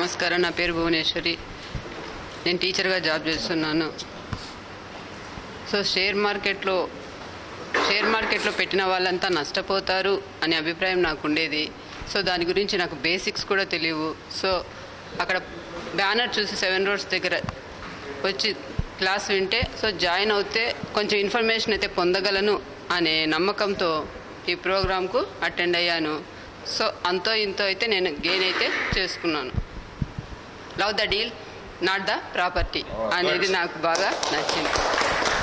నమస్కారం నా పేరు భువనేశ్వరి నేను టీచర్గా జాబ్ చేస్తున్నాను సో షేర్ మార్కెట్లో షేర్ మార్కెట్లో పెట్టిన వాళ్ళంతా నష్టపోతారు అనే అభిప్రాయం నాకు ఉండేది సో దాని గురించి నాకు బేసిక్స్ కూడా తెలియవు సో అక్కడ బ్యానర్ చూసి సెవెన్ రోడ్స్ దగ్గర వచ్చి క్లాస్ వింటే సో జాయిన్ అవుతే కొంచెం ఇన్ఫర్మేషన్ అయితే పొందగలను అనే నమ్మకంతో ఈ ప్రోగ్రాంకు అటెండ్ అయ్యాను సో అంతో ఇంతో అయితే నేను గెయిన్ అయితే చేసుకున్నాను love the deal not the property అనేది నాకు బాగా నచ్చింది